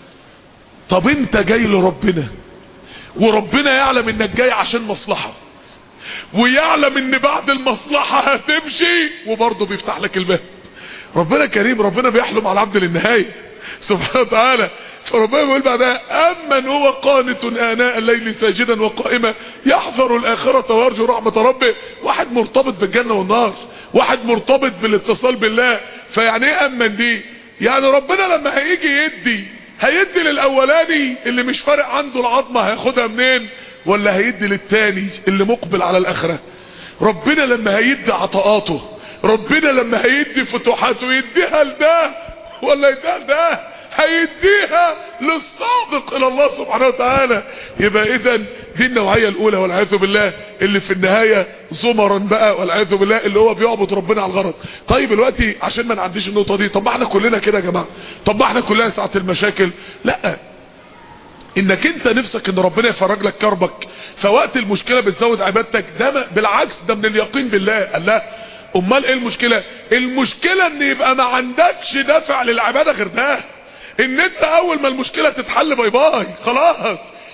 S1: طب انت جاي لربنا وربنا يعلم انك جاي عشان مصلحة ويعلم ان بعد المصلحة هتمشي وبرضه بيفتح لك الباب ربنا كريم ربنا بيحلم على العبد للنهاية سبحانه وتعالى فربنا بيقول بعدها امن هو قانت اناء الليل ساجدا وقائما يحذر الاخره ويرجو رحمه ربه واحد مرتبط بالجنه والنار واحد مرتبط بالاتصال بالله فيعني ايه امن دي يعني ربنا لما هيجي يدي هيدي للاولاني اللي مش فارق عنده العظمه هياخدها منين ولا هيدي للتاني اللي مقبل على الاخره ربنا لما هيدي عطاءاته ربنا لما هيدي فتوحاته يديها لده ولا يديها لده هيديها للصادق الى الله سبحانه وتعالى يبقى اذا دي النوعيه الاولى والعياذ بالله اللي في النهايه زمرا بقى والعياذ بالله اللي هو بيعبد ربنا على الغرض طيب دلوقتي عشان ما نعديش النقطه دي طب ما احنا كلنا كده يا جماعه طب ما احنا كلنا ساعه المشاكل لا انك انت نفسك ان ربنا يفرج لك كربك فوقت المشكله بتزود عبادتك ده بالعكس ده من اليقين بالله قال لا امال ايه المشكله المشكله ان يبقى ما عندكش دافع للعباده غير ده ان انت اول ما المشكله تتحل باي باي خلاص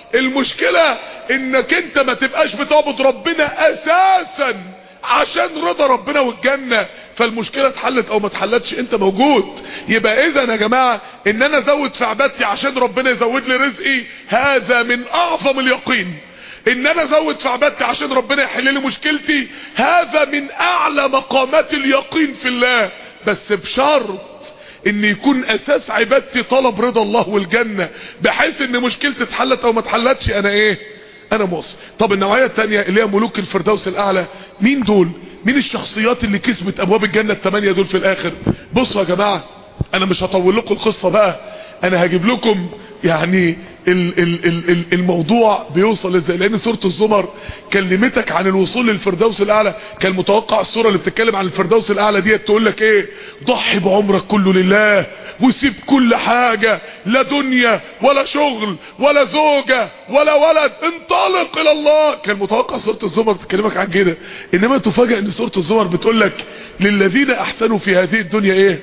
S1: المشكله انك انت ما تبقاش بتعبد ربنا اساسا عشان رضا ربنا والجنة فالمشكلة اتحلت او ما اتحلتش انت موجود يبقى اذا يا جماعة ان انا ازود في عبادتي عشان ربنا يزود لي رزقي هذا من اعظم اليقين ان انا ازود في عبادتي عشان ربنا يحل لي مشكلتي هذا من اعلى مقامات اليقين في الله بس بشرط ان يكون اساس عبادتي طلب رضا الله والجنة بحيث ان مشكلتي اتحلت او ما اتحلتش انا ايه انا موصل طب النوعية التانية اللي هي ملوك الفردوس الاعلى مين دول مين الشخصيات اللي كسبت ابواب الجنة التمانية دول في الاخر بصوا يا جماعة انا مش هطول لكم القصة بقى انا هجيب لكم يعني ال ال ال ال الموضوع بيوصل ازاي لان سورة الزمر كلمتك عن الوصول للفردوس الاعلى كان متوقع السورة اللي بتتكلم عن الفردوس الاعلى ديت تقول لك ايه ضحي بعمرك كله لله وسيب كل حاجة لا دنيا ولا شغل ولا زوجة ولا ولد انطلق الى الله كان متوقع سورة الزمر تكلمك عن كده انما تفاجئ ان سورة الزمر بتقول لك للذين احسنوا في هذه الدنيا ايه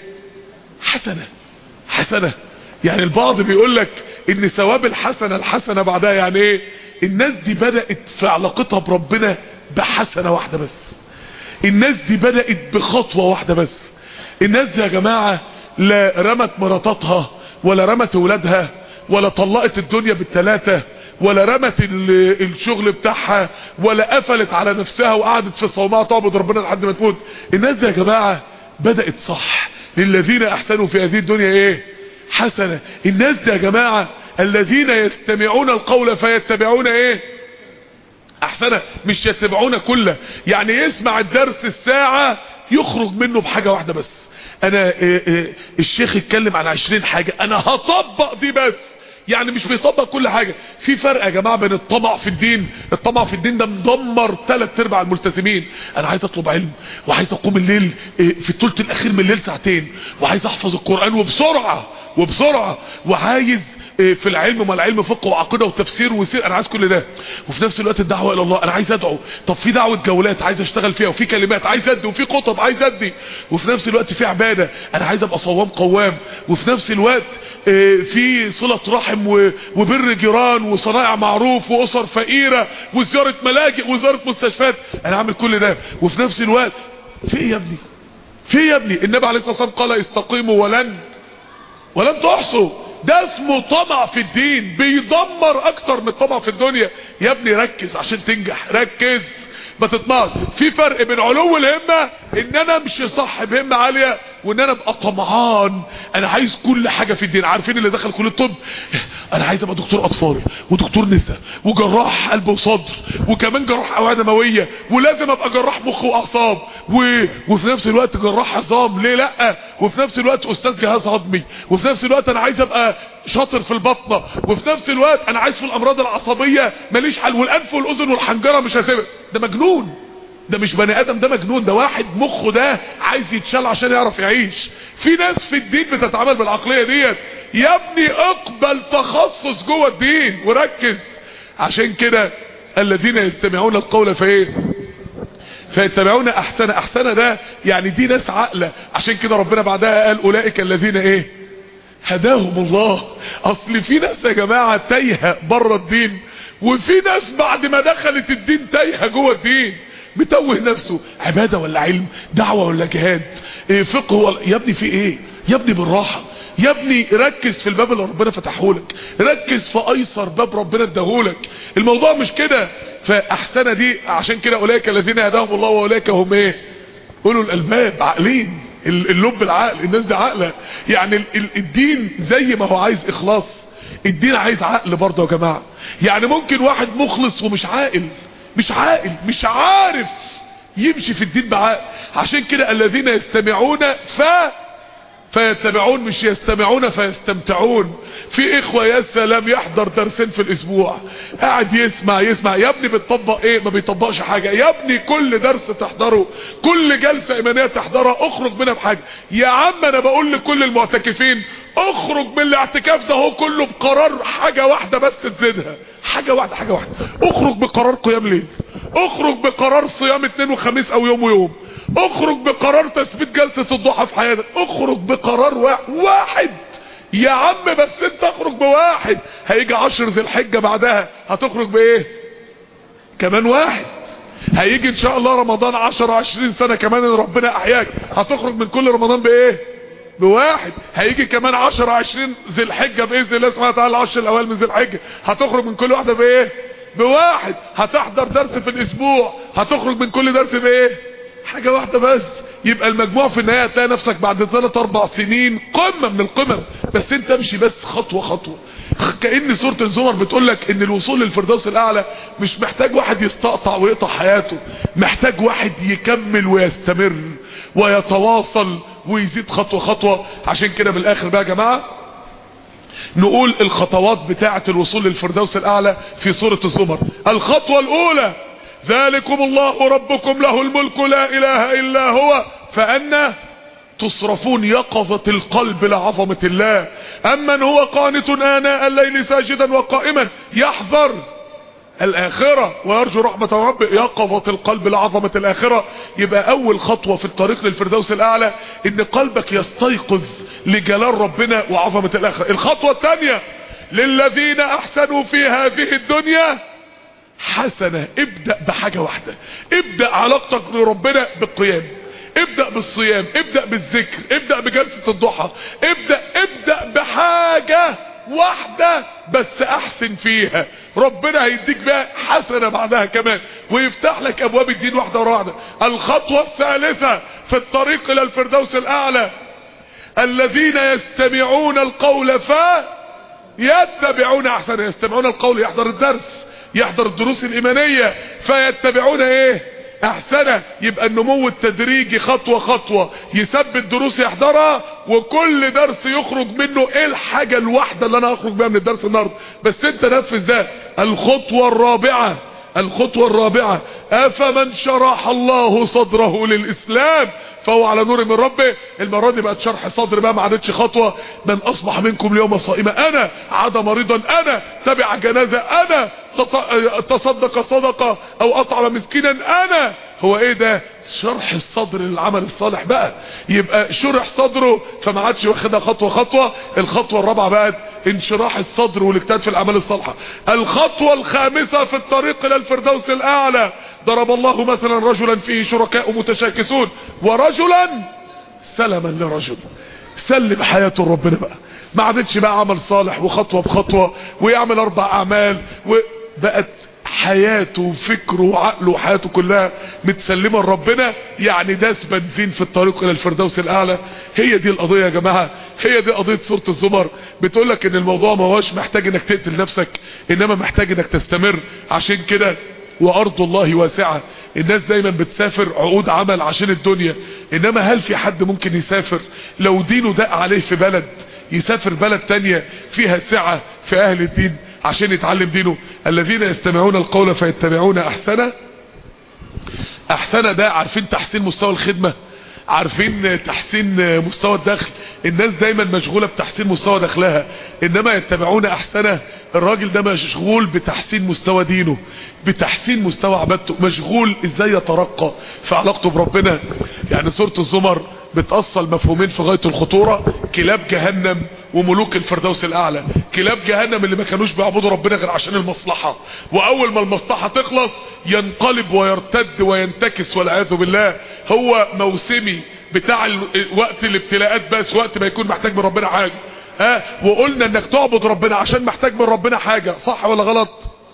S1: حسنة حسنة يعني البعض بيقول لك ان ثواب الحسنة الحسنة بعدها يعني ايه الناس دي بدأت في علاقتها بربنا بحسنة واحدة بس الناس دي بدأت بخطوة واحدة بس الناس دي يا جماعة لا رمت مراتاتها ولا رمت ولادها ولا طلقت الدنيا بالتلاتة ولا رمت الشغل بتاعها ولا قفلت على نفسها وقعدت في صومعة تعبد ربنا لحد ما تموت الناس دي يا جماعة بدأت صح للذين احسنوا في هذه الدنيا ايه حسنة الناس دي يا جماعة الذين يستمعون القول فيتبعون ايه احسنة مش يتبعون كله يعني يسمع الدرس الساعة يخرج منه بحاجة واحدة بس انا إيه إيه الشيخ اتكلم عن عشرين حاجة انا هطبق دي بس يعني مش بيطبق كل حاجة في فرق يا جماعة بين الطمع في الدين الطمع في الدين ده مدمر ثلاث ارباع الملتزمين انا عايز اطلب علم وعايز اقوم الليل في الثلث الاخير من الليل ساعتين وعايز احفظ القرآن وبسرعة وبسرعة وعايز في العلم ما العلم فقه وعقيده وتفسير وسير انا عايز كل ده وفي نفس الوقت الدعوه الى الله انا عايز ادعو طب في دعوه جولات عايز اشتغل فيها وفي كلمات عايز ادي وفي خطب عايز ادي وفي نفس الوقت في عباده انا عايز ابقى صوام قوام وفي نفس الوقت في صله رحم وبر جيران وصنائع معروف واسر فقيره وزياره ملاجئ وزاره مستشفيات انا عامل كل ده وفي نفس الوقت في ايه يا ابني في ايه يا ابني النبي عليه الصلاه والسلام قال استقيموا ولن ولن تحصوا ده اسمه طمع في الدين بيدمر اكتر من الطمع في الدنيا يا ابني ركز عشان تنجح ركز ما تطمعش في فرق بين علو الهمة ان انا امشي صح بهمة عالية وان انا ابقى طمعان انا عايز كل حاجة في الدين عارفين اللي دخل كل الطب انا عايز ابقى دكتور اطفال ودكتور نساء وجراح قلب وصدر وكمان جراح اوعية دموية ولازم ابقى جراح مخ واعصاب و... وفي نفس الوقت جراح عظام ليه لا وفي نفس الوقت استاذ جهاز هضمي وفي نفس الوقت انا عايز ابقى شاطر في البطنة وفي نفس الوقت انا عايز في الامراض العصبية ماليش حل والانف والاذن والحنجرة مش هسيبها ده مجنون ده مش بني ادم ده مجنون ده واحد مخه ده عايز يتشال عشان يعرف يعيش في ناس في الدين بتتعامل بالعقليه ديت يا ابني اقبل تخصص جوه الدين وركز عشان كده الذين يستمعون القول فايه فيتبعون احسن احسن ده يعني دي ناس عاقله عشان كده ربنا بعدها قال اولئك الذين ايه هداهم الله اصل في ناس يا جماعه تايهه بره الدين وفي ناس بعد ما دخلت الدين تايهه جوه الدين بتوه نفسه عباده ولا علم دعوه ولا جهاد إيه فقه ولا يا ابني في ايه يا ابني بالراحه يا ابني ركز في الباب اللي ربنا فتحه لك ركز في ايسر باب ربنا اداهولك الموضوع مش كده فاحسن دي عشان كده اولئك الذين هداهم الله واولئك هم ايه قولوا الالباب عاقلين اللب العقل الناس دي عاقله يعني الدين زي ما هو عايز اخلاص الدين عايز عقل برضه يا جماعه يعني ممكن واحد مخلص ومش عاقل مش عاقل مش عارف يمشي في الدين بعقل عشان كده الذين يستمعون ف فيتبعون مش يستمعون فيستمتعون في اخوة يا سلام يحضر درسين في الاسبوع قاعد يسمع يسمع يا ابني بتطبق ايه ما بيطبقش حاجة يا ابني كل درس تحضره كل جلسة ايمانية تحضرها اخرج منها بحاجة يا عم انا بقول لكل المعتكفين اخرج من الاعتكاف ده هو كله بقرار حاجة واحدة بس تزيدها حاجة واحدة حاجة واحدة اخرج بقرار قيام ليل اخرج بقرار صيام اثنين وخميس او يوم ويوم اخرج بقرار تثبيت جلسة الضحى في حياتك اخرج بقرار واحد, واحد. يا عم بس انت اخرج بواحد هيجي عشر ذي الحجة بعدها هتخرج بايه كمان واحد هيجي ان شاء الله رمضان عشر عشرين سنة كمان ان ربنا احياك هتخرج من كل رمضان بايه بواحد هيجي كمان عشر عشرين ذي الحجة باذن الله سبحانه وتعالى العشر الاوائل من ذي الحجة هتخرج من كل واحدة بايه بواحد هتحضر درس في الاسبوع هتخرج من كل درس بايه حاجة واحدة بس يبقى المجموع في النهاية هتلاقي نفسك بعد ثلاث اربع سنين قمة من القمم بس انت امشي بس خطوة خطوة كأن سورة الزمر بتقول لك ان الوصول للفردوس الاعلى مش محتاج واحد يستقطع ويقطع حياته محتاج واحد يكمل ويستمر ويتواصل ويزيد خطوة خطوة عشان كده بالاخر بقى يا جماعة نقول الخطوات بتاعة الوصول للفردوس الاعلى في سورة الزمر الخطوة الاولى ذلكم الله ربكم له الملك لا اله الا هو فأنا تصرفون يقظة القلب لعظمة الله أمن هو قانت آناء الليل ساجدا وقائما يحذر الآخرة ويرجو رحمة ربه يقظة القلب لعظمة الآخرة يبقى أول خطوة في الطريق للفردوس الأعلى إن قلبك يستيقظ لجلال ربنا وعظمة الآخرة الخطوة الثانية للذين أحسنوا في هذه الدنيا حسنة ابدأ بحاجة واحدة ابدأ علاقتك بربنا بالقيام ابدأ بالصيام ابدأ بالذكر ابدأ بجلسة الضحى ابدأ ابدأ بحاجة واحدة بس احسن فيها ربنا هيديك بقى حسنة بعدها كمان ويفتح لك ابواب الدين واحدة ورا واحدة الخطوة الثالثة في الطريق الى الفردوس الاعلى الذين يستمعون القول ف يتبعون احسن يستمعون القول يحضر الدرس يحضر الدروس الايمانية فيتبعون ايه احسنه يبقى النمو التدريجي خطوة خطوة يثبت دروس يحضرها وكل درس يخرج منه ايه الحاجة الواحدة اللي انا اخرج بيها من الدرس النهاردة بس انت نفذ ده الخطوة الرابعة الخطوة الرابعة افمن شرح الله صدره للاسلام فهو على نور من ربه المرة دي بقت شرح صدر بقى ما عادتش خطوة من اصبح منكم اليوم صائما انا عاد مريضا انا تبع جنازة انا تصدق صدقة او اطعم مسكينا انا هو ايه ده شرح الصدر للعمل الصالح بقى يبقى شرح صدره فما عادش واخدها خطوة خطوة الخطوة الرابعة بقت انشراح الصدر والاجتهاد في الاعمال الصالحة الخطوة الخامسة في الطريق الى الفردوس الاعلى ضرب الله مثلا رجلا فيه شركاء متشاكسون ورجلا سلما لرجل سلم حياته لربنا بقى ما عادتش بقى عمل صالح وخطوة بخطوة ويعمل اربع اعمال وبقت حياته وفكره وعقله وحياته كلها متسلمه لربنا يعني داس بنزين في الطريق الى الفردوس الاعلى هي دي القضيه يا جماعه هي دي قضيه سوره الزمر بتقول لك ان الموضوع ما هوش محتاج انك تقتل نفسك انما محتاج انك تستمر عشان كده وارض الله واسعه الناس دايما بتسافر عقود عمل عشان الدنيا انما هل في حد ممكن يسافر لو دينه دق عليه في بلد يسافر بلد تانية فيها سعه في اهل الدين عشان يتعلم دينه الذين يستمعون القول فيتبعون احسنه احسنه ده عارفين تحسين مستوى الخدمه عارفين تحسين مستوى الدخل الناس دايما مشغولة بتحسين مستوى دخلها انما يتبعون احسنه الراجل ده مشغول بتحسين مستوى دينه بتحسين مستوى عبادته مشغول ازاي يترقى في علاقته بربنا يعني سورة الزمر بتأصل مفهومين في غاية الخطورة كلاب جهنم وملوك الفردوس الاعلى كلاب جهنم اللي ما كانوش بيعبدوا ربنا غير عشان المصلحة واول ما المصلحة تخلص ينقلب ويرتد وينتكس والعياذ بالله هو موسمي بتاع وقت الابتلاءات بس وقت ما يكون محتاج من ربنا حاجة ها أه؟ وقلنا انك تعبد ربنا عشان محتاج من ربنا حاجة صح ولا غلط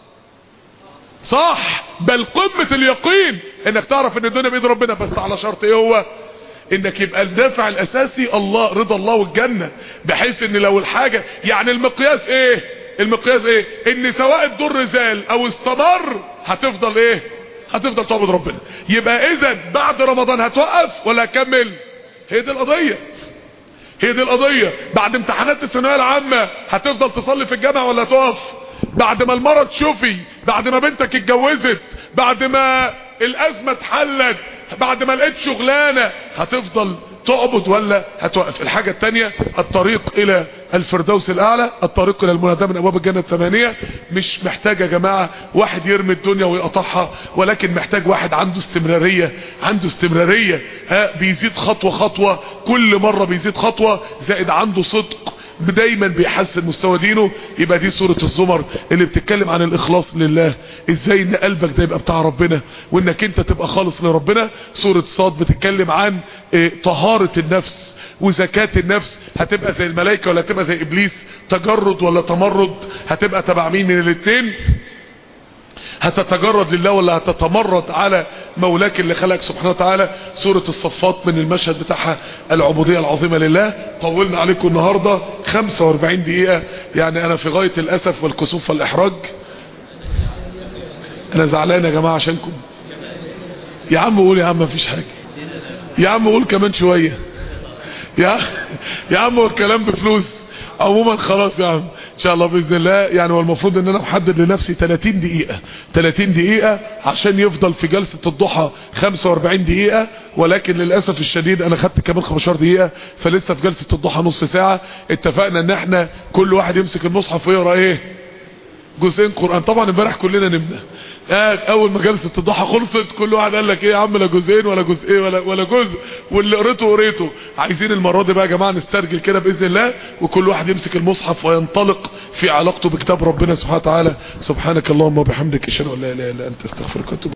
S1: صح بل قمة اليقين انك تعرف ان الدنيا بيد ربنا بس على شرط ايه هو انك يبقى الدافع الاساسي الله رضا الله والجنة بحيث ان لو الحاجة يعني المقياس ايه المقياس ايه ان سواء الضر زال او استمر هتفضل ايه هتفضل تعبد ربنا يبقى اذا بعد رمضان هتوقف ولا هكمل هي دي القضية هي دي القضيه بعد امتحانات الثانويه العامه هتفضل تصلي في الجامع ولا تقف بعد ما المرض شفي بعد ما بنتك اتجوزت بعد ما الازمه اتحلت بعد ما لقيت شغلانه هتفضل تعبد ولا هتوقف الحاجة التانية الطريق الى الفردوس الاعلى الطريق الى المنادى من ابواب الجنة الثمانية مش محتاج يا جماعة واحد يرمي الدنيا ويقطعها ولكن محتاج واحد عنده استمرارية عنده استمرارية ها بيزيد خطوة خطوة كل مرة بيزيد خطوة زائد عنده صدق دايما بيحسن مستوى دينه يبقى دي سورة الزمر اللي بتتكلم عن الاخلاص لله ازاي ان قلبك ده يبقى بتاع ربنا وانك انت تبقى خالص لربنا سورة صاد بتتكلم عن إيه طهارة النفس وزكاة النفس هتبقى زي الملائكة ولا هتبقى زي ابليس تجرد ولا تمرد هتبقى تبع مين من الاثنين هتتجرد لله ولا هتتمرد على مولاك اللي خلقك سبحانه وتعالى سورة الصفات من المشهد بتاعها العبودية العظيمة لله طولنا عليكم النهاردة 45 دقيقة يعني انا في غاية الاسف والكسوف والاحراج انا زعلان يا جماعة عشانكم يا عم قول يا عم مفيش حاجة يا عم قول كمان شوية يا يا عم هو الكلام بفلوس عموما خلاص يا عم ان شاء الله باذن الله يعني هو المفروض ان انا محدد لنفسي 30 دقيقه 30 دقيقه عشان يفضل في جلسه الضحى 45 دقيقه ولكن للاسف الشديد انا خدت كمان 15 دقيقه فلسه في جلسه الضحى نص ساعه اتفقنا ان احنا كل واحد يمسك المصحف ويقرا ايه جزئين قران طبعا امبارح كلنا نمنا اول ما جلسه الضحى خلصت كل واحد قال لك ايه يا عم لا جزئين ولا جزئين ولا ولا جزء واللي قريته قريته عايزين المره دي بقى يا جماعه نسترجل كده باذن الله وكل واحد يمسك المصحف وينطلق في علاقته بكتاب ربنا سبحانه وتعالى سبحانك اللهم وبحمدك اشهد ان لا اله الا انت استغفرك واتوب